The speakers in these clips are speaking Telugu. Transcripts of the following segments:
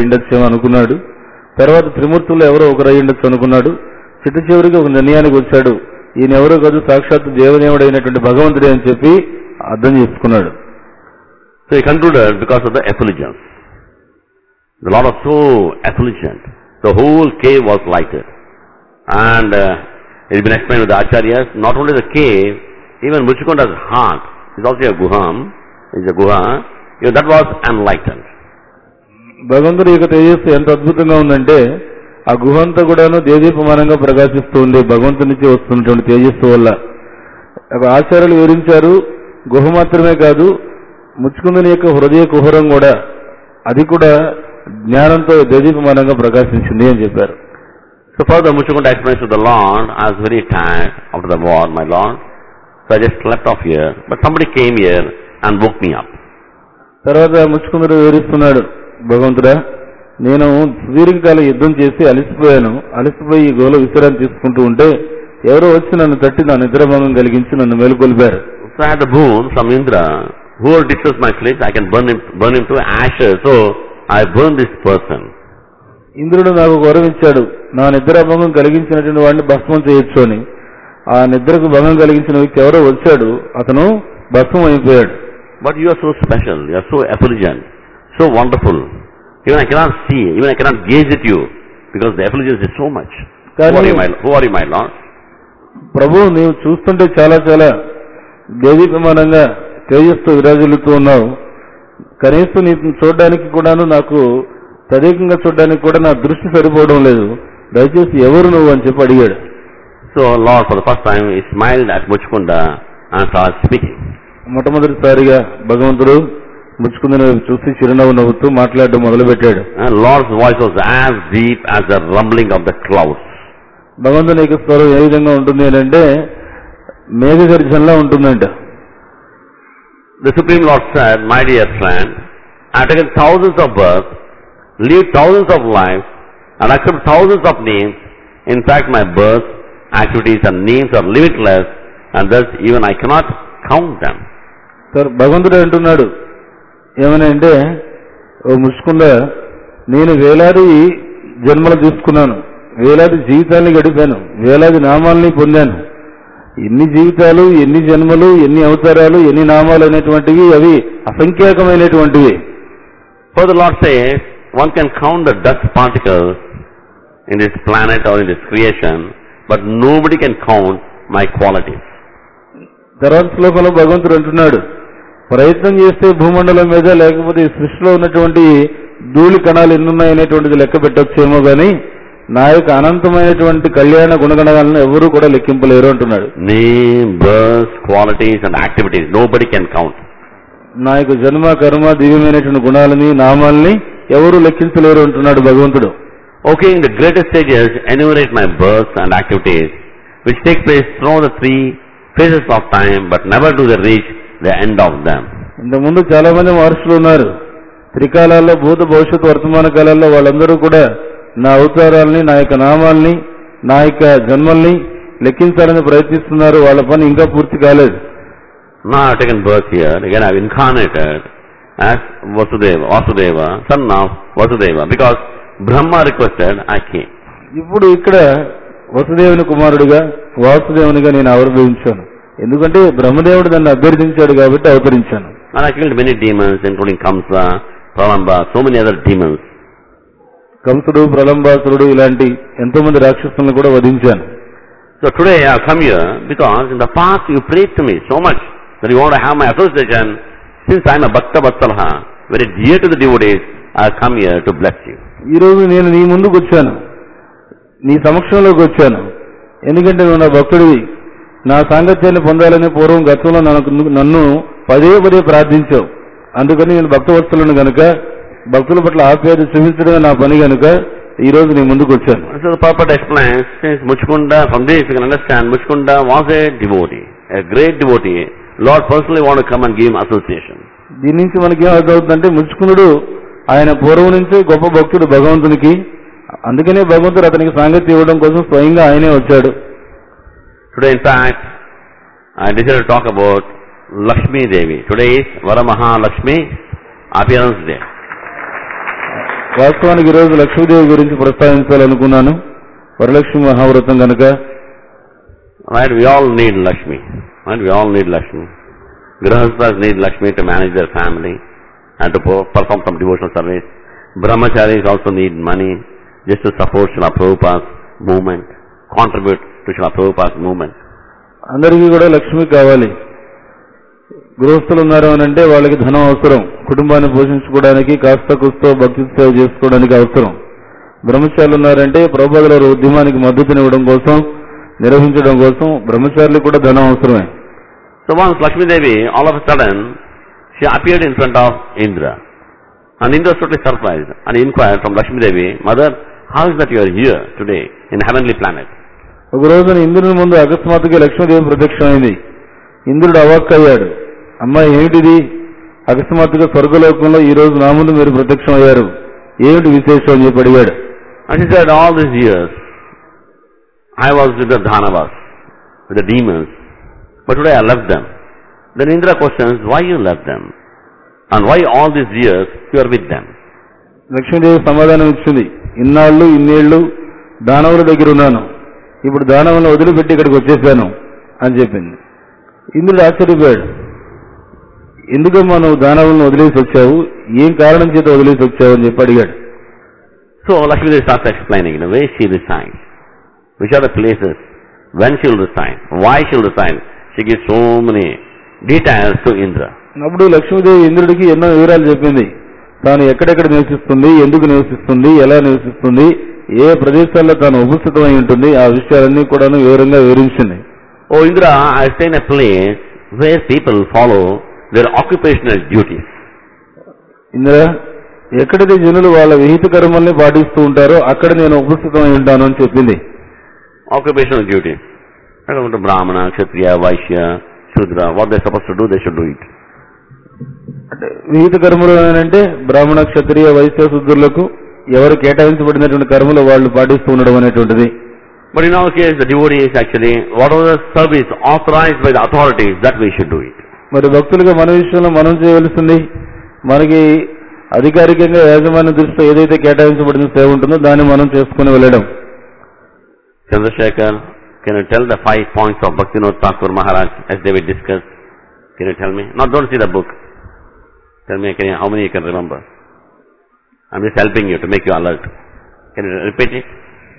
అయ్యుండొచ్చేమో అనుకున్నాడు తర్వాత త్రిమూర్తుల్లో ఎవరో ఒకరు అయ్యుండొచ్చు అనుకున్నాడు చిట్ట చివరికి ఒక నిర్ణయానికి వచ్చాడు ఈయన ఎవరో కాదు సాక్షాత్ దేవదేవుడు అయినటువంటి భగవంతుడే అని చెప్పి అర్థం చేసుకున్నాడు So he concluded because of the effulgence. The Lord was so effulgent. The whole cave was lighted. And uh, it's been explained with the Acharyas, not only the cave, even Muchikonda's heart is also a guham, is a guha, you know, that was enlightened. భగవంతుడి యొక్క తేజస్సు ఎంత అద్భుతంగా ఉందంటే ఆ గుహ అంతా కూడాను దేదీపమానంగా ప్రకాశిస్తూ ఉంది భగవంతుడి నుంచి వస్తున్నటువంటి తేజస్సు వల్ల ఒక ఆచార్యులు వివరించారు గుహ మాత్రమే కాదు ముచ్చుకుందని యొక్క హృదయ కుహరం కూడా అది కూడా జ్ఞానంతో దేదీపమానంగా ప్రకాశించింది అని చెప్పారు So further Muchikunda explains to the Lord, I was very tired after the war, my Lord. So I just slept off here. But somebody came here and woke me up. తర్వాత ముచ్చుకుందుడు వివరిస్తున్నాడు భగవంతుడా నేను సుదీర్ఘకాలం యుద్ధం చేసి అలసిపోయాను అలసిపోయి ఈ గోలో విశ్రాంతి తీసుకుంటూ ఉంటే ఎవరో వచ్చి నన్ను తట్టి నా నిద్రభంగం కలిగించి నన్ను మేలుకొల్పారు So I had the boon from Indra, whoever disturbs my sleep, I can burn him, burn him to ashes. So I burned this person. ఇంద్రుడు నాకు వరం ఇచ్చాడు నా నిద్రాభంగం కలిగించినటువంటి వాడిని భస్మం చేయొచ్చు అని ఆ నిద్రకు భంగం కలిగించిన వ్యక్తి ఎవరో వచ్చాడు అతను భస్మం అయిపోయాడు But you are so special, you are so effulgent, so wonderful. Even I cannot see, even I cannot gaze at you, because the effulgence is so much. Who are you, my, who are you, my Lord? ప్రభు నీవు చూస్తుంటే చాలా చాలా దేదీపమానంగా తేజస్తో విరాజిల్లుతూ ఉన్నావు కనీసం నీ చూడడానికి కూడాను నాకు తదేకంగా చూడడానికి కూడా నా దృష్టి సరిపోవడం లేదు దయచేసి ఎవరు నువ్వు అని చెప్పి అడిగాడు So Lord, for the first time, he smiled at Muchkunda and started speaking. మొట్టమొదటిసారిగా భగవంతుడు ముచ్చుకుందిన వైపు చూసి చిరునవ్వు నవ్వుతూ మాట్లాడడం మొదలుపెట్టాడు And Lord's voice was as deep as the rumbling of the clouds. భగవంతుని యొక్క స్వరం ఏ విధంగా ఉంటుంది అని అంటే మేఘ గర్జనలా ఉంటుందంట The Supreme Lord said, My dear friend, I have taken thousands of births, lived thousands of lives, and accept thousands of names. In fact, my births, activities, and names are limitless, and thus even I cannot count them. Sir భగవంతుడు అంటున్నాడు ఏమని అంటే ఓ ముసుకుందా నేను వేలాది జన్మలు తీసుకున్నాను వేలాది జీవితాన్ని గడిపాను వేలాది నామాల్ని పొందాను ఎన్ని జీవితాలు ఎన్ని జన్మలు ఎన్ని అవతారాలు ఎన్ని నామాలు అనేటువంటివి అవి అసంఖ్యాకమైనటువంటివి Further, Lord says, one can count the dust particles in this planet or in this creation, but nobody can count my qualities. తర్వాత శ్లోకంలో భగవంతుడు అంటున్నాడు ప్రయత్నం చేస్తే భూమండలం మీద లేకపోతే ఈ సృష్టిలో ఉన్నటువంటి ధూళి కణాలు ఎన్నున్నాయనేటువంటిది లెక్క పెట్టొచ్చేమో గాని నా యొక్క అనంతమైనటువంటి కళ్యాణ గుణగణాలను ఎవరూ కూడా లెక్కింపలేరు అంటున్నాడు Name, births, qualities, and activities, nobody can count. నా యొక్క జన్మ కర్మ దివ్యమైనటువంటి గుణాలని నామాల్ని ఎవరూ లెక్కించలేరు అంటున్నాడు భగవంతుడు Okay, in the greatest stages, enumerate my births and activities, which take place through the three phases of time, but never do they reach the end of them. ఇంతకుముందు చాలా మంది మహర్షులు ఉన్నారు త్రికాలాల్లో భూత భవిష్యత్ వర్తమాన కాలాల్లో వాళ్ళందరూ కూడా నా అవతారాల్ని నా యొక్క నామాల్ని నా యొక్క జన్మల్ని లెక్కించాలని ప్రయత్నిస్తున్నారు వాళ్ళ పని ఇంకా పూర్తి కాలేదు Now I have taken birth here, again I have incarnated as Vasudeva, Vasudeva, son of Vasudeva, because Brahma requested, I came. ఇప్పుడు ఇక్కడ వసుదేవుని కుమారుడిగా వాసుదేవునిగా నేను ఆవిర్భవించాను ఎందుకంటే బ్రహ్మదేవుడు నన్ను అభ్యర్థించాడు కాబట్టి అవతరించాను And I killed many demons, including Kamsa, Pralamba, so many other demons. కంసుడు ప్రలంబాసురుడు ఇలాంటి ఎంతో మంది రాక్షసులను కూడా వధించాను So today I have come here because in the past you prayed to me so much that you want to have my association. Since I am a Bhakta Vatsalaha, very dear to the devotees, I have come here to bless you. ఈ రోజు నేను నీ ముందుకు వచ్చాను నీ సమక్షంలోకి వచ్చాను ఎందుకంటే నువ్వు నా భక్తుడివి నా సాంగత్యాన్ని పొందాలని పూర్వం గతంలో నన్ను నన్ను పదే పదే ప్రార్థించావు అందుకని నేను భక్తవత్సలను గనుక భక్తుల పట్ల ఆప్యాయత చూపించడమే నా పని గనుక ఈ రోజు నీ ముందుకు వచ్చాను So the purport explains, since Muchkunda, from this you can understand, Muchkunda was a devotee, a great devotee. Lord personally want to come and give him association. దీని నుంచి మనకి ఏం అర్థమవుతుందంటే ముచ్చుకునుడు ఆయన పూర్వం నుంచే గొప్ప భక్తుడు భగవంతునికి అందుకనే భగవంతుడు అతనికి సాంగత్యం ఇవ్వడం కోసం స్వయంగా ఆయనే వచ్చాడు Today in fact, I decided to talk about Lakshmi Devi. Today is Varamaha Lakshmi appearance day. వాస్తవానికి ఈరోజు లక్ష్మీదేవి గురించి ప్రస్తావించాలనుకున్నాను వరలక్ష్మి మహావ్రతం కనుక Right? We all need Lakshmi. Right? We all need Lakshmi. Grahasthas need Lakshmi to manage their family and to po- perform some devotional service. Brahmacharis also need money just to support Srila Prabhupada's movement, contribute to Srila Prabhupada's movement. అందరికీ కూడా లక్ష్మి కావాలి గృహస్థులు ఉన్నారు అని అంటే వాళ్ళకి ధనం అవసరం కుటుంబాన్ని పోషించుకోవడానికి కాస్త కుస్తో భక్తి సేవ చేసుకోవడానికి అవసరం బ్రహ్మచారులు ఉన్నారంటే ప్రభుత్వ ఉద్యమానికి మద్దతునివ్వడం కోసం నిర్వహించడం కోసం బ్రహ్మచారులకు కూడా ధనం అవసరమే So once Lakshmi Devi, all of a sudden, she appeared in front of Indra. And Indra was totally surprised and inquired from Lakshmi Devi, Mother, how is that you are here today in heavenly planet? ఒక రోజున ఇంద్రుని ముందు అకస్మాత్తుగా లక్ష్మీదేవి ప్రత్యక్షమైంది ఇంద్రుడు అవాక్కయ్యాడు అమ్మాయి ఏమిటిది అకస్మాత్తుగా స్వర్గలోకంలో ఈ రోజు నా ముందు మీరు ప్రత్యక్షమయ్యారు ఏమిటి విశేషం అని చెప్పి అడిగాడు And she said, all these years, I was with the Dhanavas, with the demons, but today I left them. Then Indra questions, why you left them? And why all these years you are with them? Lakshmidevi సమాధానం ఇచ్చింది ఇన్నాళ్ళు ఇన్నేళ్లు దానవుల దగ్గర ఉన్నాను ఇప్పుడు దానవులను వదిలిపెట్టి ఇక్కడికి వచ్చేసాను అని చెప్పింది ఇంద్రుడు ఆశ్చర్యపోయాడు ఎందుకమ్మా నువ్వు దానవులను వదిలేసి వచ్చావు ఏం కారణం చేత వదిలేసి వచ్చావు అని చెప్పి అడిగాడు So Lakshmi Devi starts explaining, you know, where she resides, which are the places, when she will reside, why she will reside. She gives so many details to Indra. అప్పుడు లక్ష్మీదేవి ఇంద్రుడికి ఎన్నో వివరాలు చెప్పింది తాను ఎక్కడెక్కడ నివసిస్తుంది ఎందుకు నివసిస్తుంది ఎలా నివసిస్తుంది ఏ ప్రదేశాల్లో తాను ఉపస్థితమై ఉంటుంది ఆ విషయాలన్నీ కూడాను వివరంగా వివరించింది Oh Indra, I stay in a place where people follow their occupational duties. Indra ఎక్కడైతే జనులు వాళ్ళ విహిత కర్మల్ని పాటిస్తూ ఉంటారో అక్కడ నేను ఉపస్థితమై ఉంటాను అని చెప్పింది Occupational duties. According to Brahmana, Kshatriya, Vaishya, Shudra, what they're supposed to do, they should do it. అంటే విహిత కర్మలు అంటే బ్రాహ్మణ క్షత్రియ వైశ్య శుద్ధులకు ఎవరు కేటాయించబడినటువంటి కర్మలు వాళ్ళు పాటిస్తూ ఉండడం అనేటువంటిది But in our case, the devotee is actually, whatever the service authorized by the authorities, that we should do it. మరి భక్తులుగా మన విషయంలో మనం చేయవలసింది మనకి అధికారికంగా యాజమాన్య దృష్టిలో ఏదైతే కేటాయించబడిన సేవ ఉంటుందో దాన్ని మనం చేసుకుని వెళ్ళడం Chandrasekhar, can you tell the five points of Bhaktivinoda Thakur Maharaj as they were discussed? Can you tell me? Not don't see the book. Tell me can you, how many you can remember. I'm just helping you to make you alert. Can you repeat it?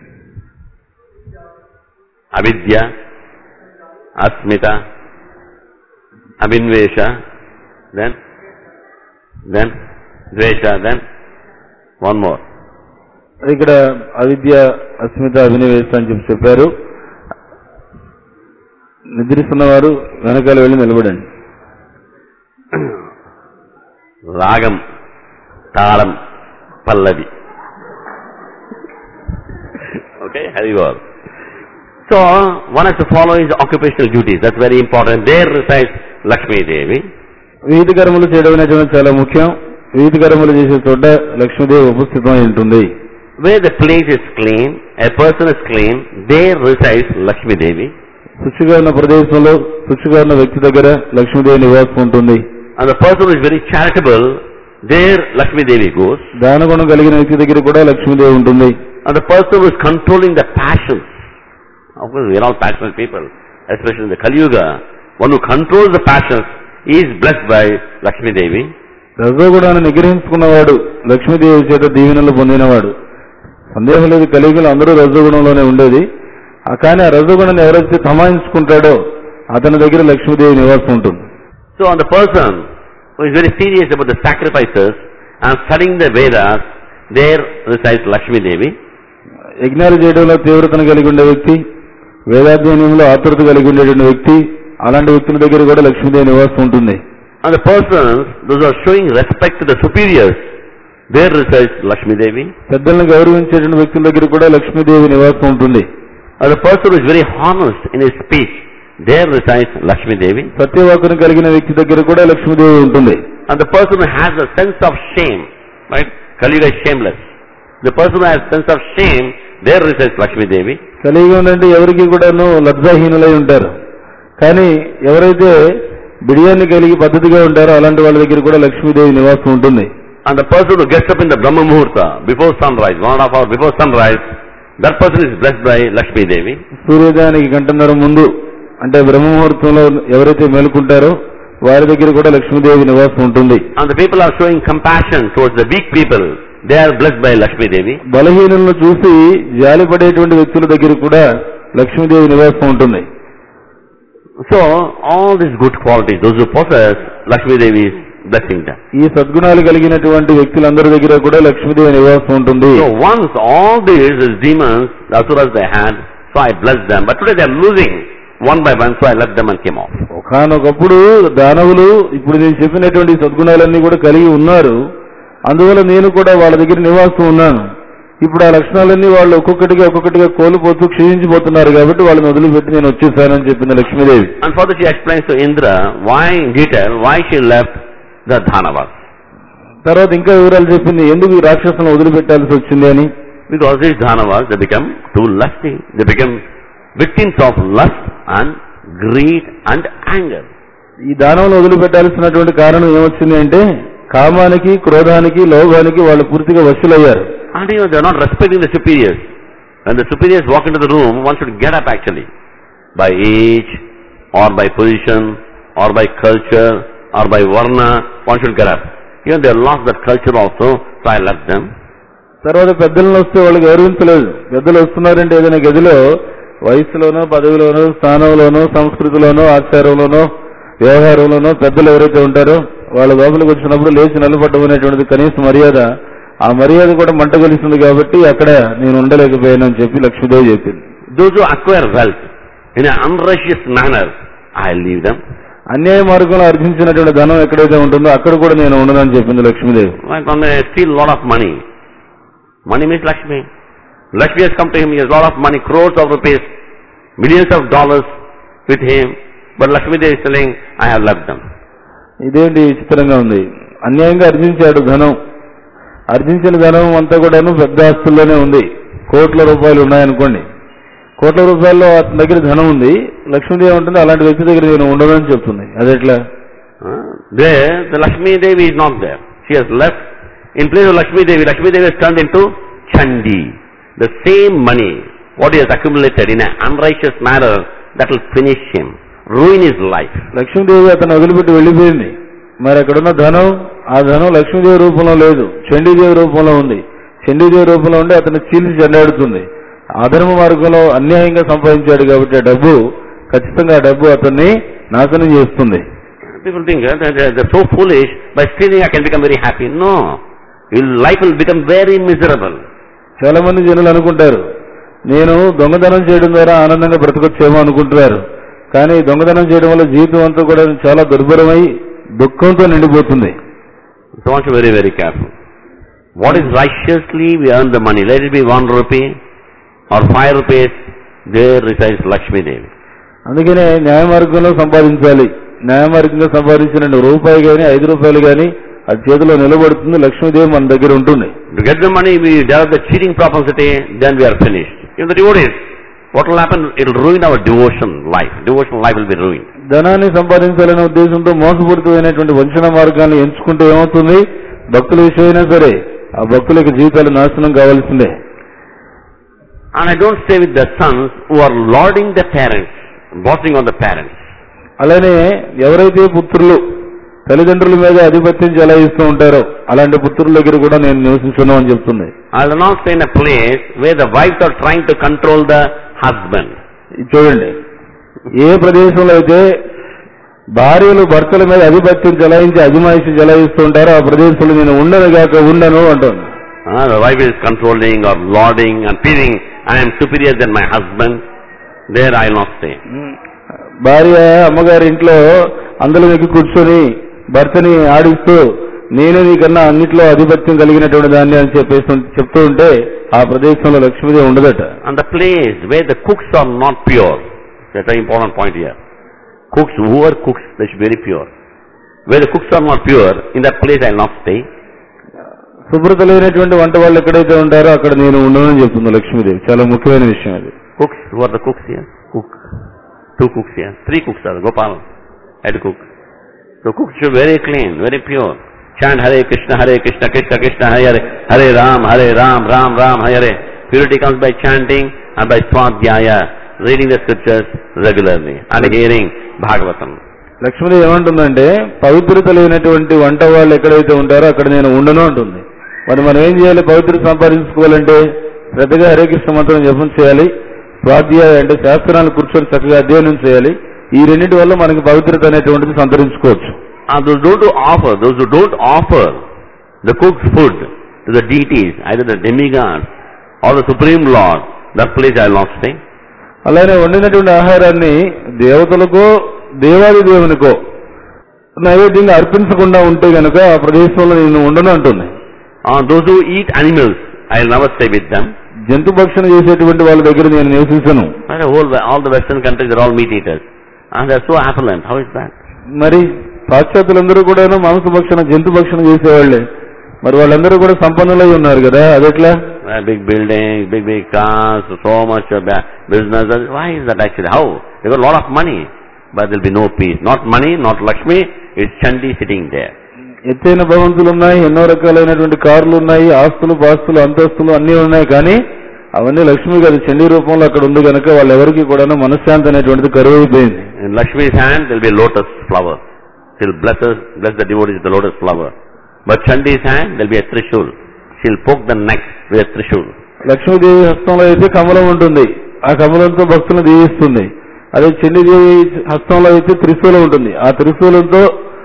Avidya, Asmita, Abhinvesha, then, then, Dvesha, then, one more. ఇక్కడ అవిద్య అస్మిత అభినవేశ అని చెప్పి చెప్పారు నిద్రిస్తున్నవారు వెనకాల వెళ్ళి నిలబడండి రాగం తాళం పల్లవి okay very well so one has to follow his occupational duties that's very important there resides lakshmi devi వీధి కర్మలు చేయడం అనేటువంటి చాలా ముఖ్యం వీధి కర్మలు చేసే చోట లక్ష్మీదేవి ఉపస్థితమై ఉంటుంది where the place is clean a person is clean there resides lakshmi devi శుచిగా ఉన్న ప్రదేశంలో శుచిగా ఉన్న వ్యక్తి దగ్గర లక్ష్మీదేవి నివాసం ఉంటుంది and the person who is very charitable there lakshmi devi goes దానగుణం కలిగిన వ్యక్తి దగ్గర కూడా లక్ష్మీదేవి ఉంటుంది and the person who is controlling the passions of course we are all passionate people especially in the kali yuga one who controls the passions is blessed by lakshmi devi రజోగుణాన్ని నిగ్రహించుకున్నవాడు Lakshmidevi చేత దీవెనలు పొందినవాడు సందేహం లేదు కలిగిన అందరూ రజోగుణంలోనే ఉండేది ఆ కానీ ఆ రజోగుణాన్ని ఎవరైతే తమాయించుకుంటాడో అతని దగ్గర లక్ష్మీదేవి నివాసం ఉంటుంది So on the person who is very serious about the sacrifices and studying the Vedas, there resides Lakshmi Devi. యజ్ఞాలు చేయడంలో తీవ్రతను కలిగి ఉండే వ్యక్తి వేదాధ్యయనంలో ఆతురత కలిగి ఉండేటువంటి వ్యక్తి అలాంటి వ్యక్తుల దగ్గర కూడా లక్ష్మీదేవి నివాసం ఉంటుంది And the persons, those who are showing respect to the superiors, there resides Lakshmi Devi. పెద్దలను గౌరవించేటువంటి వ్యక్తుల దగ్గర కూడా లక్ష్మీదేవి నివాసం ఉంటుంది And the person who is very honest in his speech, there resides Lakshmi Devi. సత్యవాకును కలిగిన వ్యక్తి దగ్గర కూడా లక్ష్మీదేవి ఉంటుంది And the person who has a sense of shame, right? Kali Yuga is shameless. The person who has sense of shame, there resides Lakshmi Devi. కలిగి ఉందంటే ఎవరికి కూడాను లబ్ధాహీనులై ఉంటారు కానీ ఎవరైతే బిడియాన్ని కలిగి పద్ధతిగా ఉంటారో అలాంటి వాళ్ళ దగ్గర కూడా లక్ష్మీదేవి నివాసం ఉంటుంది And the person who gets up in the Brahma Muhurta, before sunrise, one and a half hour before sunrise, that person is blessed by Lakshmi Devi. సూర్యోదయానికి గంటన్నర ముందు అంటే బ్రహ్మముహూర్తంలో ఎవరైతే మేలుకుంటారో వారి దగ్గర కూడా లక్ష్మీదేవి నివాసం ఉంటుంది And the people are showing compassion towards the weak people. They are blessed by Lakshmi Devi. బలహీనులను చూసి జాలిపడేటువంటి వ్యక్తుల దగ్గర కూడా లక్ష్మీదేవి నివాసం ఉంటుంది So, all these good qualities, those who possess, Lakshmi Devi is blessing them. ఈ సద్గుణాలు కలిగినటువంటి వ్యక్తులందరి దగ్గర కూడా లక్ష్మీదేవి నివాసం ఉంటుంది So once all these is demons, the asuras they had, so I blessed them. But today they are losing one by one, so I left them and came off. ఒకనొకప్పుడు దానవులు ఇప్పుడు నేను చెప్పినటువంటి సద్గుణాలన్నీ కూడా కలిగి ఉన్నారు అందువల్ల నేను కూడా వాళ్ళ దగ్గర నివాసం ఉన్నాను ఇప్పుడు ఆ లక్షణాలన్నీ వాళ్ళు ఒక్కొక్కటిగా ఒక్కొక్కటిగా కోల్పోతూ క్షీణించిపోతున్నారు కాబట్టి వాళ్ళని వదిలిపెట్టి నేను వచ్చేసానని చెప్పింది Lakshmidevi And further she explains to Indra why in detail why she left the Dhanavas. తర్వాత ఇంకా వివరాలు చెప్పింది ఎందుకు ఈ రాక్షసులను వదిలిపెట్టాల్సి వచ్చింది అని Because these Dhanavas, they become too lusty. They become victims of lust and greed and anger. ఈ దానవులను వదిలిపెట్టాల్సినటువంటి కారణం ఏమొచ్చింది అంటే కామానికి క్రోధానికి లోభానికి వాళ్ళు పూర్తిగా వశులయ్యారు And you know, they are not respecting the superiors. When the superiors walk into the room, one should get up actually. By age, or by position, or by culture, or by varna, one should get up. Even they lost that culture also, so I left them. తర్వాత పెద్దలను వస్తే వాళ్ళు గౌరవించలేదు పెద్దలు వస్తున్నారంటే ఏదైనా గదిలో వయసులోనో పదవిలోనో స్థానంలోనో సంస్కృతిలోనో ఆచారంలోనో వ్యవహారంలోనో పెద్దలు ఎవరైతే ఉంటారో వాళ్ళ లోపలికి వచ్చినప్పుడు లేచి నిలబడడం అనేటువంటిది కనీస మర్యాద ఆ మర్యాద కూడా మంట కలిసింది కాబట్టి అక్కడ నేను ఉండలేకపోయానని చెప్పి లక్ష్మీదేవి చెప్పింది Those who acquire wealth in an unrighteous manner, I leave them. అన్యాయ మార్గంలో అర్జించినటువంటి ధనం ఎక్కడైతే ఉంటుందో అక్కడ కూడా నేను ఉండనని చెప్పింది Lakshmidevi Like when they steal a lot of money. Money means Lakshmi. Lakshmi has come to him, he has a lot of money, crores of rupees, millions of dollars with him. But Lakshmi Devi is telling, I have left them. ఇదేంటి విచిత్రంగా ఉంది అన్యాయంగా అర్జించాడు ధనం అర్జించిన ధనం అంతా కూడాను పెద్ద ఆస్తుల్లోనే ఉంది కోట్ల రూపాయలు ఉన్నాయనుకోండి కోట్ల రూపాయల్లో అతని దగ్గర ధనం ఉంది లక్ష్మీదేవి ఉంటుంది అలాంటి వ్యక్తి దగ్గర నేను ఉండదని చెప్తుంది అదెట్లా Huh? There, the Lakshmi Devi is not there. She has left. In place of Lakshmi Devi, Lakshmi Devi has turned into Chandi. The same money, what he has accumulated in an unrighteous manner, that will finish him, ruin his life. Lakshmidevi అతను వదిలిపెట్టి వెళ్ళిపోయింది మరి అక్కడున్న ధనం ఆ ధనం లక్ష్మీదేవి రూపంలో లేదు చండీదేవి రూపంలో ఉంది చండీదేవి రూపంలో ఉండి అతను చీల్చి చెండాడుతుంది అధర్మ మార్గంలో అన్యాయంగా సంపాదించాడు కాబట్టి ఆ డబ్బు ఖచ్చితంగా ఆ డబ్బు అతన్ని నాశనం చేస్తుంది People think uh, that they're, they're so foolish, by stealing I can become very happy. No. Your life will become very miserable. చాలా మంది జనులు అనుకుంటారు నేను దొంగతనం చేయడం ద్వారా ఆనందంగా బ్రతకొచ్చేమో అనుకుంటున్నారు కానీ దొంగతనం చేయడం వల్ల జీవితం అంతా కూడా చాలా దుర్భరమై దుఃఖంతో నిండిపోతుంది So one should be very, very careful. What is righteously we earn the money. Let it be one rupee or five rupees. There resides Lakshmi Devi. అందుకనే న్యాయ మార్గంలో సంపాదించాలి న్యాయ మార్గంగా సంపాదించిన రూపాయి కానీ ఐదు రూపాయలు కానీ అది చేతిలో నిలబడుతుంది లక్ష్మీదేవి మన దగ్గర ఉంటుంది To get the money, we develop the cheating propensity, then we are finished. If the devotees, what will happen? It will ruin our devotion life. Devotional life will be ruined. ధనాన్ని సంపాదించాలనే ఉద్దేశంతో మోసపూరితమైనటువంటి వంచన మార్గాన్ని ఎంచుకుంటే ఏమవుతుంది భక్తుల విషయమైనా సరే ఆ భక్తుల యొక్క జీవితాలు నాశనం కావాల్సిందే And I don't stay with the sons who are lording the parents, bossing on the parents. అలానే ఎవరైతే పుత్రులు తల్లిదండ్రుల మీద ఆధిపత్యం చెలాయిస్తూ ఉంటారో అలాంటి పుత్రుల దగ్గర కూడా నేను నివసించున్నాం అని చెప్తుంది I will not stay in a place where the wives are trying to control the husband. ఇది చూడండి ఏ ప్రదేశంలో అయితే భార్యలు భర్తల మీద ఆధిపత్యం చెలాయించి అజమాయిషి చెలాయిస్తూ ఉంటారో ఆ ప్రదేశంలో నేను ఉండను గాక ఉండను అంటుంది Uh, the wife is controlling or lording and feeling I am superior than my husband. There I will not stay. భార్య అమ్మగారి ఇంట్లో అందులో ఎక్కి కూర్చొని భర్తని ఆడిస్తూ నేనే నీకన్నా అన్నిట్లో ఆధిపత్యం కలిగినటువంటి దాన్ని అని చెప్పేసి చెప్తూ ఉంటే ఆ ప్రదేశంలో లక్ష్మీదేవి ఉండదట And the place where the cooks are not pure. That's an important point here. Cooks, whoever cooks, they should be very pure. Where the cooks are not pure, in that place I will not stay. శుభ్రత లేనటువంటి వంట వాళ్ళు ఎక్కడైతే ఉంటారో అక్కడ నేను ఉండనని చెప్తుంది లక్ష్మీదేవి చాలా ముఖ్యమైన విషయం అది Cooks, who are the cooks here? Cook. Two cooks here. Three cooks are Gopal, head cook. So cooks should be very clean, very pure. chant Hare Krishna, Hare Krishna, Krishna Krishna, Hare Hare, Hare Ram, Hare Ram, Ram Ram, Hare Hare. Purity comes by chanting and by swadhyaya, reading the scriptures regularly and hearing Bhagavatam. Lakshmidevi ఏమంటుందంటే పవిత్రత లేనటువంటి వంట వాళ్ళు ఎక్కడైతే ఉంటారో అక్కడ నేను ఉండను అంటుంది మరి మనం ఏం చేయాలి పవిత్రత సంపాదించుకోవాలంటే శ్రద్ధగా హరే కృష్ణ మంత్రం జపం చేయాలి స్వాధ్యాయ అంటే శాస్త్రాలను కూర్చొని చక్కగా అధ్యయనం చేయాలి ఈ రెండింటి వల్ల మనకి పవిత్రత అనేటువంటిది సంతరించుకోవచ్చు And those who don't offer, those who don't offer the cooked food to the deities, either the demigods or the Supreme Lord, that place I will not stay. అలానే వండినటువంటి ఆహారాన్ని దేవతలకో దేవాది దేవునికో నైవేద్యంగా అర్పించకుండా ఉంటే గనక ఆ ప్రదేశంలో నేను ఉండను అంటుంది Uh, those who eat animals, I will never stay with them. జంతు భక్షణ చేసేటువంటి వాళ్ళ దగ్గర నేను నివసించను But the whole, all the Western countries are all meat eaters. And they are so affluent. How is that? మరి పాశ్చాత్యులందరూ కూడాను మాంస భక్షణ జంతు భక్షణ చేసేవాళ్లే మరి వాళ్ళందరూ కూడా సంపన్నులై ఉన్నారు కదా అదెట్లా Uh, big buildings, big, big cars, so much of that business. And Why is that actually? How? They got a lot of money. But there will be no peace. Not money, not Lakshmi. It's Chandi sitting there. ఎత్తైన భవంతులు ఉన్నాయి ఎన్నో రకాలైనటువంటి కార్లు ఉన్నాయి ఆస్తులు పాస్తులు అంతస్తులు అన్నీ ఉన్నాయి కానీ అవన్నీ లక్ష్మి గారి చండీ రూపంలో అక్కడ ఉంది కనుక వాళ్ళెవరికి కూడా మనశ్శాంతి అనేటువంటిది కరువైపోయింది In Lakshmi's hand, there will be a lotus flower. She'll bless us, bless the devotees with the lotus flower. But Chandi's hand, there will be a trishul. She'll poke the neck with a trishul. Lakshmidevi హస్తంలో అయితే కమలం ఉంటుంది ఆ కమలంతో భక్తులను దీవిస్తుంది అదే చండీదేవి హస్తంలో అయితే త్రిశూలం ఉంటుంది ఆ త్రిశూలంతో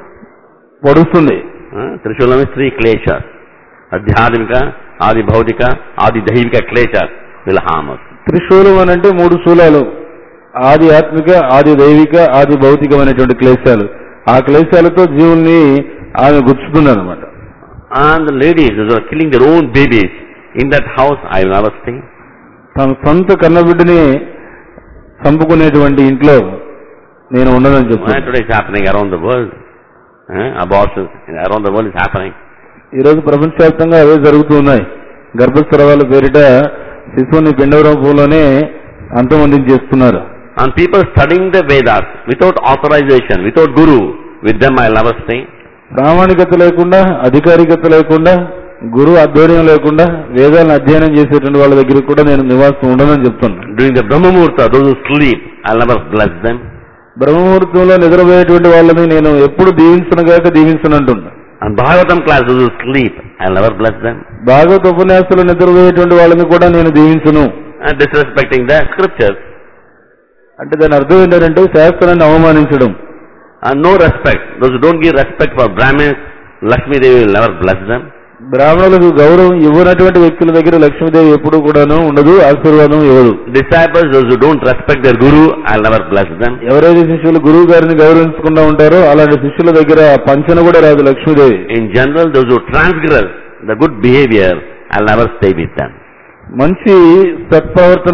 పొడుస్తుంది Uh, Trishulam is three kleshas. Adhyadmika, Adi Bhaudika, Adi Daivika kleshas will harm us. త్రిశూలం అని అంటే మూడు శూలాలు ఆది ఆత్మిక ఆది దైవిక ఆది భౌతికమైనటువంటి క్లేశాలు ఆ క్లేశాలతో జీవుల్ని ఆమె గుచ్చుతుంది అనమాట And the ladies who are killing their own babies, in that house I will never stay. తన సొంత కన్నబిడ్డని చంపుకునేటువంటి ఇంట్లో నేను ఉండనని Why చెప్తాను today is happening around the world? Uh, abortions around the world is happening. ఈ రోజు ప్రపంచవ్యాప్తంగా అవే జరుగుతూ ఉన్నాయి గర్భస్రావాల పేరిట శిశువుని పిండవరూపంలోనే అంతమొందించేస్తున్నారు And people studying the Vedas without authorization, without Guru, with them I will never stay. ప్రామాణికత లేకుండా అధికారికత లేకుండా గురువు ఆధ్వర్యం లేకుండా వేదాలను అధ్యయనం చేసేటువంటి వాళ్ళ దగ్గర కూడా నేను నివాసం ఉండనని చెప్తున్నాను During the Brahma Muhurta, those who sleep, I will never bless them. బ్రహ్మముహూర్తంలో నిద్రపోయేటువంటి వాళ్ళని నేను ఎప్పుడు దీవించనుగాక దీవించనంటున్నా And Bhagavatam class, those who sleep, I will never bless them. భాగవత ఉపన్యాసాలు నిద్రపోయేటువంటి వాళ్ళని కూడా నేను దీవించను And disrespecting the scriptures. అంటే దాని అర్థం ఏంటంటే శాస్త్రాన్ని అవమానించడం And no respect. Those who don't give respect for Brahmins, Lakshmi Devi will never bless them. బ్రాహ్మణులకు గౌరవం ఇవ్వనటువంటి వ్యక్తుల దగ్గర లక్ష్మీదేవి ఎప్పుడు కూడాను ఉండదు ఆశీర్వాదం ఇవ్వదు Disciples, those who don't respect their Guru, I will never bless them. ఎవరైతే శిష్యులు గురువు గారిని గౌరవించకుండా ఉంటారో అలాంటి శిష్యుల దగ్గర పంచన కూడా రాదు Lakshmidevi In general, those who transgress the good behavior, I will never stay with them. మంచి సత్ప్రవర్తన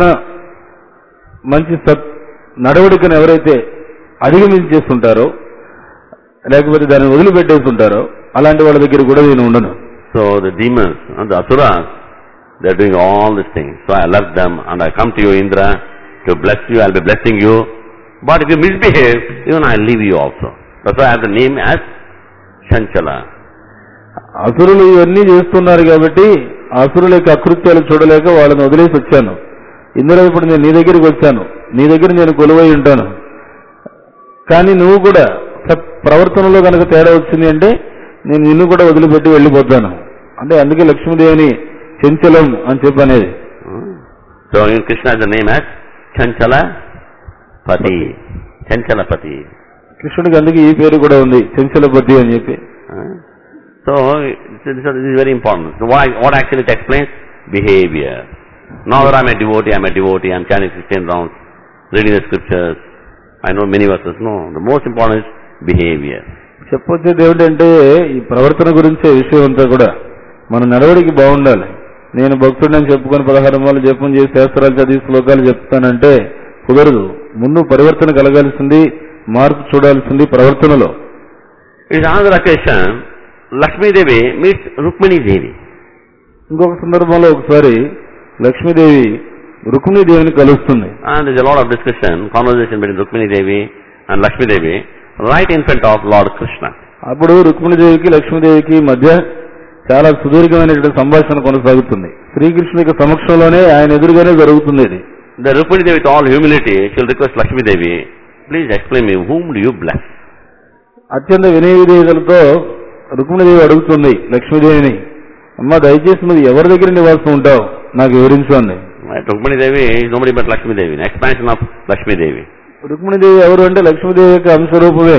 మంచి సత్ నడవడికను ఎవరైతే అధిగమించేస్తుంటారో లేకపోతే దాన్ని వదిలిపెట్టేస్తుంటారో అలాంటి వాళ్ళ దగ్గర కూడా నేను ఉండను So the demons and the asuras, they are doing all these things. So I left them and I come to you, Indra, to bless you. I'll be blessing you. But if you misbehave, even I'll leave you also. That's why I have the name as Chanchala. అసురులు ఇవన్నీ చేస్తున్నారు కాబట్టి ఆ అసురుల యొక్క అకృత్యాలు చూడలేక వాళ్ళని వదిలేసి వచ్చాను ఇందులో ఇప్పుడు నేను నీ దగ్గరికి వచ్చాను నీ దగ్గర నేను కొలువై ఉంటాను కానీ నువ్వు కూడా సత్ ప్రవర్తనలో కనుక తేడా వచ్చింది అంటే నేను నిన్ను కూడా వదిలిపెట్టి వెళ్ళిపోతాను అంటే అందుకే లక్ష్మీదేవిని చెంచలం అని చెప్పి అనేది So in Krishna has the name as Chanchala Pati. Chanchala Pati. కృష్ణుడికి అందుకే ఈ పేరు కూడా ఉంది చెంచలపతి అని చెప్పి Huh? So this is this is very important. So what, what actually it explains? Behavior. Now that I'm a devotee, I'm a devotee, I'm chanting 16 rounds, reading the scriptures, I know many verses. No, the most important is behavior. చెప్పొచ్చేది ఏమిటంటే ఈ ప్రవర్తన గురించే విషయం అంతా కూడా మన నడవడికి బాగుండాలి నేను భక్తుడిని చెప్పుకొని పదహారు మాలు జపం చేసి శాస్త్రాలు చదివి శ్లోకాలు చెప్తానంటే కుదరదు ముందు పరివర్తన కలగాల్సింది మార్పు చూడాల్సింది ప్రవర్తనలో In another occasion, Lakshmi Devi meets Rukmini Devi. ఇంకొక సందర్భంలో ఒకసారి లక్ష్మీదేవి రుక్మిణీదేవిని కలుస్తుంది And there's a lot of discussion, conversation between Rukmini Devi and Lakshmi Devi right in front of Lord Krishna. అప్పుడు రుక్మిణీదేవికి లక్ష్మీదేవికి మధ్య చాలా సుదీర్ఘమైనటువంటి సంభాషణ కొనసాగుతుంది శ్రీకృష్ణుడి యొక్క సమక్షంలోనే ఆయన ఎదురుగానే జరుగుతుంది ఇది The Rukmini Devi, with all humility, she'll request Lakshmi Devi, please explain me, whom do you bless? అత్యంత వినయ విధేయతలతో రుక్మిణీదేవి అడుగుతుంది లక్ష్మీదేవిని అమ్మ దయచేసి నువ్వు ఎవరి దగ్గర నివాసం ఉంటావు నాకు వివరించు అంది Right? Rukmini Devi is nobody but Lakshmi Devi, an expansion of Lakshmi Devi. Rukmini Devi ఎవరు అంటే లక్ష్మీదేవి యొక్క అంశరూపమే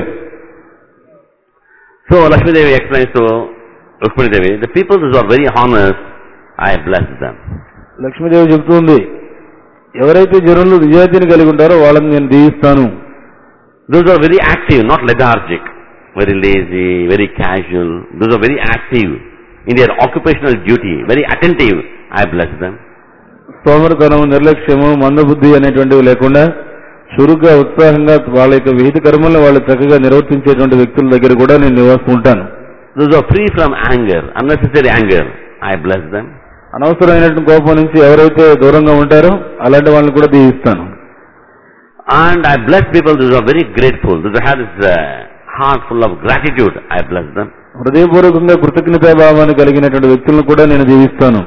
So Lakshmi Devi explains to Rukmini Devi, the people who are very honest, I bless them. Lakshmidevi చెప్తుంది ఎవరైతే జనులు నిజాయితీని కలిగి ఉంటారో వాళ్ళని నేను దీవిస్తాను Those are very active, not lethargic, very lazy, very casual. Those are very active in their occupational duty, very attentive. I bless them. సోమరితనం నిర్లక్ష్యము మందబుద్ధి అనేటువంటివి లేకుండా చురుగ్గా ఉత్సాహంగా వాళ్ళ యొక్క విహిత కర్మలను వాళ్ళు చక్కగా నిర్వర్తించేటువంటి వ్యక్తుల దగ్గర కూడా నేను నివాసం ఉంటాను Those are free from anger, unnecessary anger. I bless them. అనవసరమైనటువంటి కోపం నుంచి ఎవరైతే దూరంగా ఉంటారో అలాంటి వాళ్ళని కూడా దీవిస్తాను And I bless people those are very grateful, those who have this uh, heart full of gratitude. I bless them. హృదయపూర్వకంగా కృతజ్ఞతాభావాన్ని కలిగినటువంటి వ్యక్తులను కూడా నేను దీవిస్తాను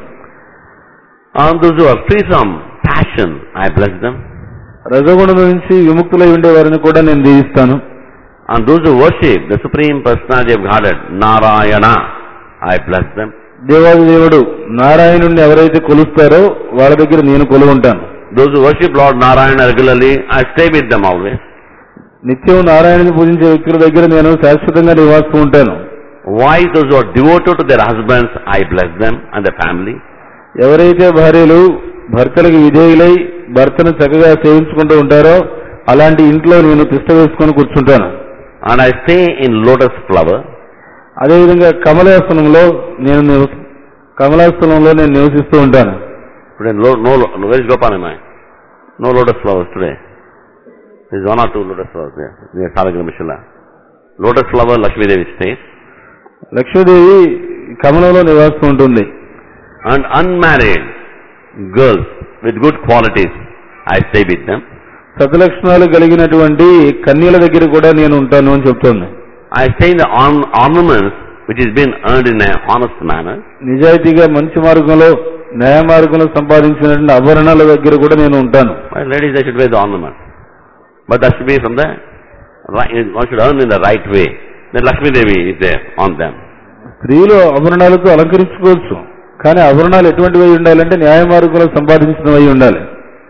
And those who are free from passion, I bless them. రజగుణం నుంచి విముక్తులై ఉండే వారిని కూడా నేను దీవిస్తాను And those who worship the Supreme Personality of Godhead, Narayana, I bless them. దేవాది దేవుడు నారాయణుణ్ణి ఎవరైతే కొలుస్తారో వాళ్ళ దగ్గర నేను కొలువుంటాను Those who worship Lord Narayana regularly, I stay with them always. నిత్యం నారాయణని పూజించే వ్యక్తుల దగ్గర నేను శాశ్వతంగా నివాసం ఉంటాను Wives, those who are devoted to their husbands, I bless them and their family. ఎవరైతే భార్యలు భర్తలకు విధేయులై భర్తను చక్కగా సేవించుకుంటూ ఉంటారో అలాంటి ఇంట్లో నేను తిష్ట వేసుకొని కూర్చుంటాను And I stay in lotus flower. అదేవిధంగా కమలాసనంలో నేను నివస కమలాసనంలో నేను నివసిస్తూ ఉంటాను Today, no, no, no where is Gopalamai? No lotus flowers today. There is one or two lotus flowers there, near Salagram Lotus flower, Lakshmi Devi stays. Lakshmidevi కమలంలో నివాసం ఉంటుంది And unmarried girls with good qualities, I stay with them. సతలక్షణాలు కలిగినటువంటి కన్యల దగ్గర కూడా నేను ఉంటాను అని చెప్తోంది I stay in the orn- ornaments which is been earned in a honest manner. నిజాయితీగా మంచి మార్గంలో న్యాయ మార్గంలో సంపాదించినటువంటి ఆభరణాల దగ్గర కూడా నేను ఉంటాను Well, ladies, they should wear the ornament. But that should be from the, right, one should earn in the right way. Then Lakshmi Devi is there on them. స్త్రీలు ఆభరణాలతో అలంకరించుకోవచ్చు కానీ ఆభరణాలు ఎటువంటివి అయి ఉండాలంటే న్యాయ మార్గంలో సంపాదించినవి అయి ఉండాలి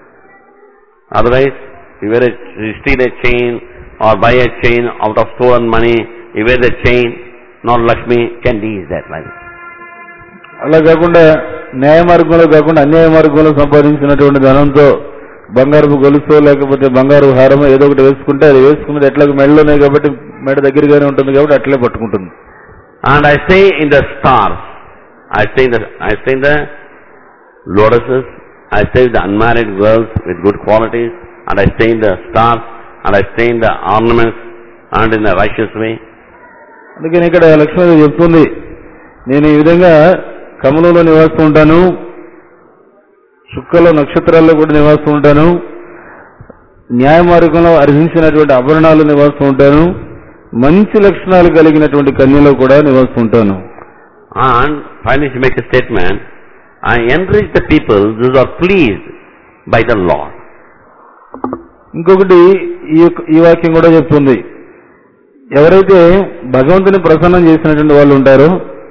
Otherwise, you wear a, you steal a chain or buy a chain out of stolen money, you wear the chain, not Lakshmi, can is that like this. అలా కాకుండా న్యాయ మార్గంలో కాకుండా అన్యాయ మార్గంలో సంపాదించినటువంటి ధనంతో బంగారు గొలుసు లేకపోతే బంగారు హారమో ఏదో ఒకటి వేసుకుంటే అది వేసుకున్నది ఎట్లా మెడలోనే కాబట్టి మెడ దగ్గరగానే ఉంటుంది కాబట్టి అట్లే పట్టుకుంటుంది And I stay in the stars. I stay in the, I stay in the lotuses. I stay with the unmarried girls with good qualities. And I stay in the stars. And I stay in the ornaments and in a righteous way. అందుకని ఇక్కడ లక్ష్మీదేవి చెప్తుంది నేను ఈ విధంగా కమలంలో నివాసం ఉంటాను చుక్కలో నక్షత్రాల్లో కూడా నివాసం ఉంటాను న్యాయ మార్గంలో అర్హించినటువంటి ఆభరణాలు నివాసం ఉంటాను మంచి లక్షణాలు కలిగినటువంటి కన్యలో కూడా నివాసం ఉంటాను And finally she makes a statement. I enrich the people those are pleased by the Lord. ఇంకొకటి ఈ యొక్క- ఈ వాక్యం కూడా చెప్తుంది ఎవరైతే భగవంతుని ప్రసన్నం చేసినటువంటి వాళ్ళు ఉంటారో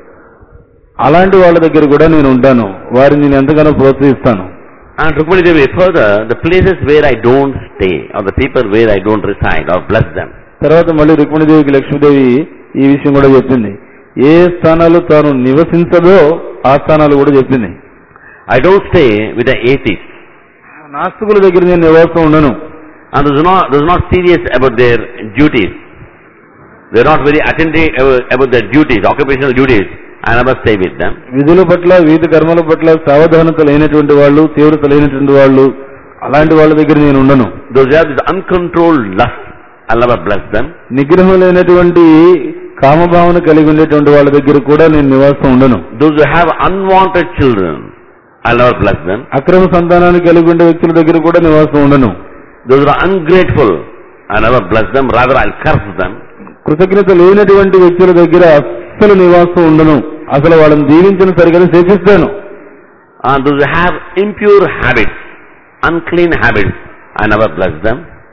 అలాంటి వాళ్ళ దగ్గర కూడా నేను ఉంటాను వారిని నేను ఎంతగానో ప్రోత్సహిస్తాను And Rukmini Devi further, the places where I don't stay, or the people where I don't reside, or bless them. తర్వాత మళ్ళీ రుక్మిణీదేవికి లక్ష్మీదేవి ఈ విషయం కూడా చెప్పింది ఏ స్థానాలు తాను నివసించదో ఆ స్థానాలు కూడా చెప్పింది I don't stay with the atheists. నాస్తికుల దగ్గర నేను నివాసం ఉండను And those are not, those are not serious about their duties. They're not very attentive about, about their duties, occupational duties. I never stay with them. విధుల పట్ల వీధి కర్మల పట్ల సావధానత లేనటువంటి వాళ్ళు తీవ్రత లేనటువంటి వాళ్ళు అలాంటి వాళ్ళ దగ్గర నేను ఉండను Those who have this uncontrolled lust, I'll never bless them. నిగ్రహం లేనటువంటి కామభావన కలిగి ఉండేటువంటి వాళ్ళ దగ్గర కూడా నేను నివాసం ఉండను Those who have unwanted children, I'll never bless them. అక్రమ సంతానాన్ని కలిగి ఉండే వ్యక్తుల దగ్గర కూడా నివాసం ఉండను Those who are ungrateful, I never bless them. Rather, I'll curse them. కృతజ్ఞత లేనటువంటి వ్యక్తుల దగ్గర అస్సలు నివాసం ఉండను అసలు వాళ్ళని దీవించిన సరిగ్గా శిక్షిస్తాను And those who have impure habits, unclean habits, I never bless them.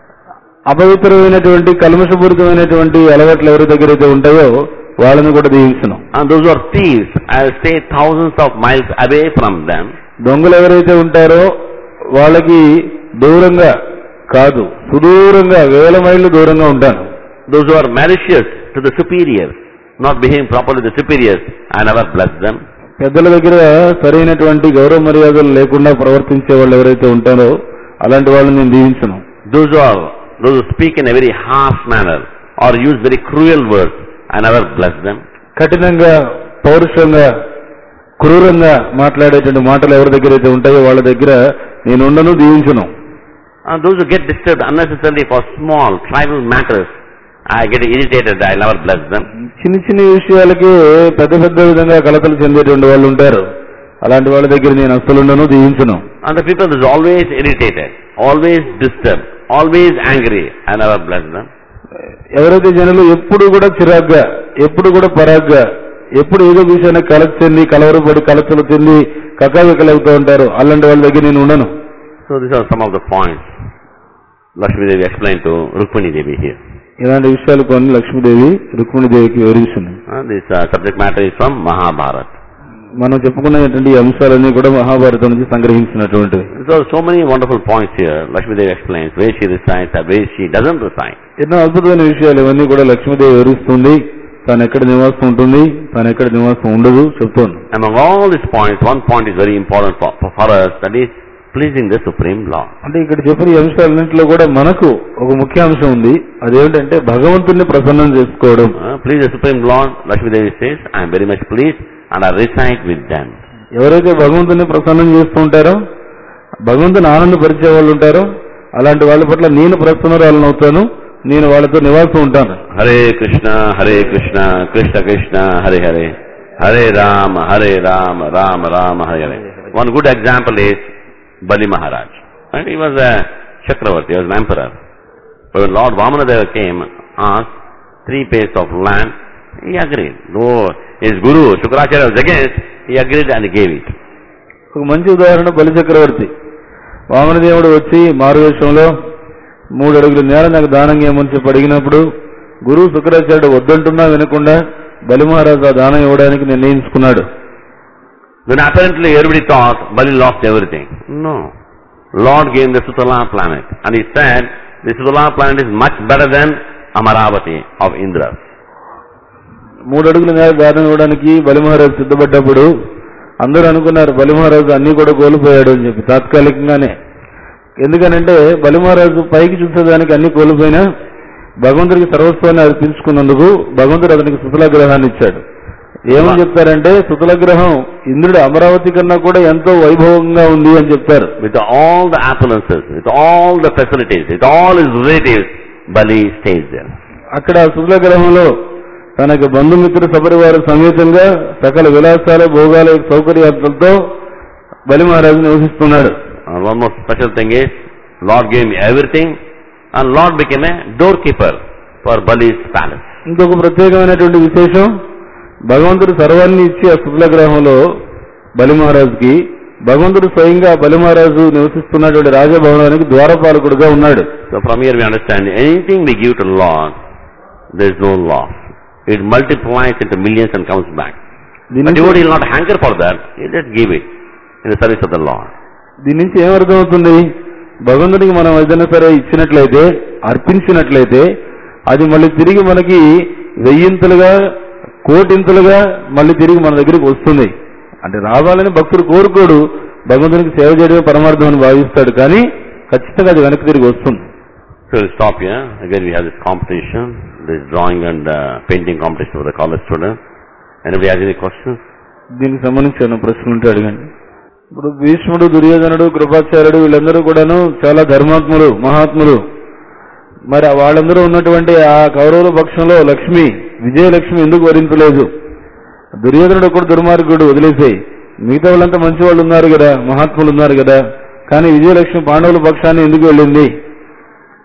అపవిత్రమైనటువంటి కల్మషపూరితమైనటువంటి అలవాట్లు ఎవరి దగ్గర అయితే ఉంటాయో వాళ్ళని కూడా దీవించను And those who are thieves, I'll stay thousands of miles away from them. దొంగలు ఎవరైతే ఉంటారో వాళ్ళకి దూరంగా కాదు సుదూరంగా వేల మైళ్ళు దూరంగా ఉంటాను Those who are malicious to the superiors, not behaving properly to the superiors, I never bless them. పెద్దల దగ్గర సరైనటువంటి గౌరవ మర్యాదలు లేకుండా ప్రవర్తించే వాళ్ళు ఎవరైతే ఉంటారో అలాంటి వాళ్ళని నేను దీవించను Those who are, those who speak in a very harsh manner or use very cruel words, I never bless them. కఠినంగా పౌరుషంగా క్రూరంగా మాట్లాడేటువంటి మాటలు ఎవరి దగ్గర అయితే ఉంటాయో వాళ్ళ దగ్గర నేను ఉండను దీవించను And those who get disturbed unnecessarily for small, tribal matters, I get irritated, I never bless them. చిన్న చిన్న విషయాలకి పెద్ద పెద్ద విధంగా కలతలు చెందేటువంటి వాళ్ళు ఉంటారు అలాంటి వాళ్ళ దగ్గర నేను అస్సలు ఉండను దీవించను And the people who is always irritated, always disturbed, always angry, I never bless them. ఎవరైతే జనులు ఎప్పుడు కూడా చిరాగ్గా ఎప్పుడు కూడా పరాగ్గా ఎప్పుడు ఏదో విషయాన్ని కలత చెంది కలవరపడి కలతలు చెంది కకావికలవుతూ ఉంటారు అలాంటి వాళ్ళ దగ్గర నేను ఉండను So these are some of the points Lakshmi Devi explained to Rukmini Devi here. ఇలాంటి విషయాలు కొన్ని లక్ష్మీదేవి రుక్మిణీదేవికి వివరిస్తుంది Uh, this uh, subject matter is from Mahabharata. మనం చెప్పుకున్నటువంటి ఈ అంశాలన్నీ కూడా మహాభారతం నుంచి సంగ్రహించినటువంటివి So, so many wonderful points here. Lakshmi Devi explains where she resides and where she doesn't reside. ఎన్నో అద్భుతమైన విషయాలు ఇవన్నీ కూడా లక్ష్మీదేవి వివరిస్తుంది తాను ఎక్కడ నివాసం ఉంటుంది తాను ఎక్కడ నివాసం ఉండదు చెప్తోంది Among all these points, one point is very important for, for, for us, that is pleasing the Supreme Lord. అంటే ఇక్కడ చెప్పిన ఈ అంశాలన్నింటిలో కూడా మనకు ఒక ముఖ్య అంశం ఉంది అదేమిటంటే భగవంతుణ్ణి ప్రసన్నం చేసుకోవడం Uh, please the Supreme Lord, Lakshmi Devi says, I am very much pleased and I reside with them. ఎవరైతే భగవంతుని ప్రసన్నం చేస్తూ ఉంటారో భగవంతుని ఆనందపరిచే వాళ్ళు ఉంటారో అలాంటి వాళ్ళ పట్ల నేను ప్రసన్నరాలను అవుతాను నేను వాళ్ళతో నివాసం ఉంటాను Hare Krishna, Hare Krishna, Krishna Krishna, Hare Hare, Hare Rama, Hare Rama, Rama Rama, Hare Hare. One good example is Bali Maharaj. And he was a Chakravarti, he was an emperor. But when Lord Vamanadeva came, asked three pairs of land, he agreed. Though his guru, Shukracharya was against, he agreed and he gave it. ఒక మంచి ఉదాహరణ బలి చక్రవర్తి వామనదేవుడు వచ్చి మారువేషంలో మూడు అడుగుల నేల నాకు దానం ఇవ్వమని చెప్పి అడిగినప్పుడు గురువు శుక్రాచార్యుడు వద్దంటున్నా వినకుండా బలి మహారాజు ఆ దానం ఇవ్వడానికి నిర్ణయించుకున్నాడు Then apparently everybody thought Bali lost everything. No. Lord gave him the Sutala planet. And he said, the Sutala planet is much better than Amaravati of Indra. మూడు అడుగుల నేల దానం ఇవ్వడానికి బలి మహారాజు సిద్ధపడ్డప్పుడు అందరూ అనుకున్నారు బలి మహారాజు అన్ని కూడా కోల్పోయాడు అని చెప్పి తాత్కాలికంగానే ఎందుకనంటే బలి మహారాజు పైకి చూసేదానికి అన్ని కోల్పోయినా భగవంతుడికి సర్వస్వాన్ని అర్పించుకున్నందుకు భగవంతుడు అతనికి సుతుల గ్రహాన్ని ఇచ్చాడు ఏమని చెప్తారంటే సుతుల గ్రహం ఇంద్రుడు అమరావతి కన్నా కూడా ఎంతో వైభవంగా ఉంది అని చెప్తారు With all the appearances, with all the facilities, with all his relatives, Bali stays there. అక్కడ సుతుల గ్రహంలో తనకు బంధుమిత్ర సపరివార సమేతంగా సకల విలాసాల భోగాల సౌకర్యాలతో బలి మహారాజు నివసిస్తున్నాడు And one more special thing is, Lord gave me everything, and Lord became a doorkeeper for Bali's palace. ఇంకొక ప్రత్యేకమైనటువంటి విశేషం భగవంతుడు సర్వాన్ని ఇచ్చి ఆ శుక్ల గ్రహంలో బలి మహారాజుకి భగవంతుడు స్వయంగా బలి మహారాజు నివసిస్తున్నటువంటి రాజభవనానికి ద్వారపాలకుడుగా ఉన్నాడు So from here we understand, anything we give to Lord, there is no loss. It multiplies into millions and comes back. దీని But నుంచి devotee will not hanker for that, he just give it in the service of the Lord. దీని నుంచి ఏమర్థమవుతుంది భగవంతుడికి మనం ఏదైనా సరే ఇచ్చినట్లయితే అర్పించినట్లయితే అది మళ్ళీ తిరిగి మనకి వెయ్యింతలుగా కోటింతలుగా మళ్ళీ తిరిగి మన దగ్గరికి వస్తుంది అంటే రావాలని భక్తుడు కోరుకోడు భగవంతునికి సేవ చేయడమే పరమార్థం అని భావిస్తాడు కానీ ఖచ్చితంగా అది వెనక్కి తిరిగి వస్తుంది So we'll stop here. Again we have this competition, this drawing and uh, painting competition for the college students. Anybody has any questions? దీనికి సంబంధించి ఏమైనా ప్రశ్నలు ఉంటే అడగండి ఇప్పుడు భీష్ముడు దుర్యోధనుడు కృపాచార్యుడు వీళ్ళందరూ కూడాను చాలా ధర్మాత్ములు మహాత్ములు మరి ఆ వాళ్ళందరూ ఉన్నటువంటి ఆ కౌరవుల పక్షంలో లక్ష్మి విజయలక్ష్మి ఎందుకు వరించలేదు దుర్యోధనుడు ఒకడు దుర్మార్గుడు వదిలేసేయి మిగతా వాళ్ళంతా మంచి వాళ్ళు ఉన్నారు కదా మహాత్ములు ఉన్నారు కదా కానీ విజయలక్ష్మి పాండవుల పక్షాన్ని ఎందుకు వెళ్ళింది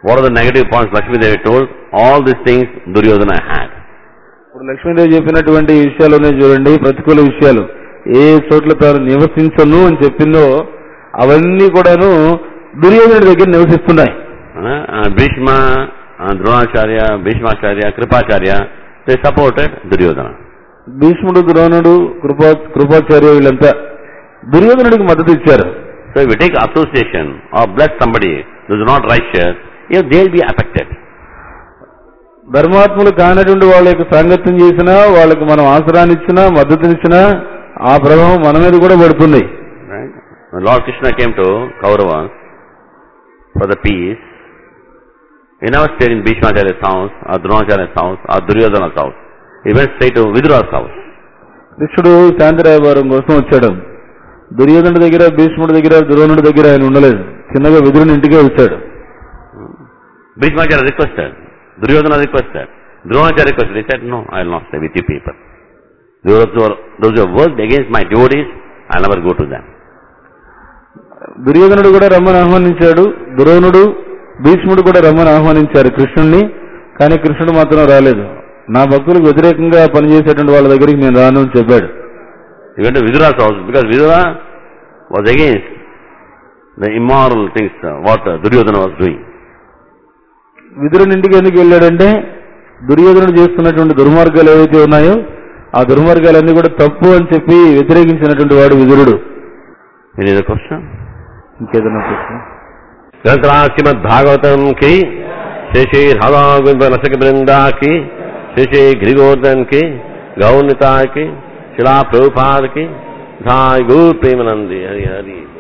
What are the negative points Lakshmi Devi told? All these things Duryodhana had. ఇప్పుడు లక్ష్మీదేవి చెప్పినటువంటి ఈ విషయాలు ఉన్నాయి చూడండి ప్రతికూల విషయాలు ఏ చోట్ల తాను నివసించను అని చెప్పిందో అవన్నీ కూడాను దుర్యోధనుడి దగ్గర నివసిస్తున్నాయి Uh, and Bhishma, and Dronacharya, Bhishmacharya, Kripacharya, they supported Duryodhana. భీష్ముడు ద్రోణుడు కృపా కృపాచార్య వీళ్ళంతా దుర్యోధనుడికి మద్దతు ఇచ్చారు So if you take association or bless somebody who is not righteous, you know, they'll be affected. ధర్మాత్ములు కానటువంటి వాళ్ళ యొక్క సాంగత్యం చేసినా వాళ్ళకి మనం ఆసరాన్ని ఇచ్చినా మద్దతునిచ్చినా ఆ ప్రభావం మన మీద కూడా పడుతుంది Right? When Lord Krishna came to Kauravas for the peace, he never stayed in Bhishmacharya's house, or Dronacharya's house, or Duryodhana's house. He went straight to Vidura's house. కృష్ణుడు శాంతిరాయభారం కోసం వచ్చాడు దుర్యోధనుడి దగ్గర భీష్ముడి దగ్గర ద్రోణుడి దగ్గర ఆయన ఉండలేదు చిన్నగా విదురుని ఇంటికే వచ్చాడు Bhishmacharya requested, Duryodhana requested, Dronacharya requested. He said, no, I will not stay with you people. Those who, are, those who have worked against my devotees, I will never go to them. దుర్యోధనుడు కూడా రమ్మని ఆహ్వానించాడు ద్రోణుడు భీష్ముడు కూడా రమ్మని ఆహ్వానించారు కృష్ణుణ్ణి కానీ కృష్ణుడు మాత్రం రాలేదు నా భక్తులకు వ్యతిరేకంగా పనిచేసేటువంటి వాళ్ళ దగ్గరికి నేను రాను అని చెప్పాడు He went to Vidura's house because Vidura was against the immoral things, uh, what uh, Duryodhana was doing. విదురుని ఇంటికి ఎందుకు వెళ్ళాడంటే దుర్యోధనుడు చేస్తున్నటువంటి దుర్మార్గాలు ఏవైతే ఉన్నాయో ఆ దుర్మార్గాలన్నీ కూడా తప్పు అని చెప్పి వ్యతిరేకించినటువంటి వాడు విదురుడు Any other question? ఇంకేదైనా ప్రశ్న ग्रंथराज श्रीमद भागवतम की श्री श्री राधा गोविंद रसक वृंदा की श्री श्री घ्रिगोर्धन की गौनिता की शिला प्रभुपाद की धाय गुरु प्रेमानंदी हरि हरि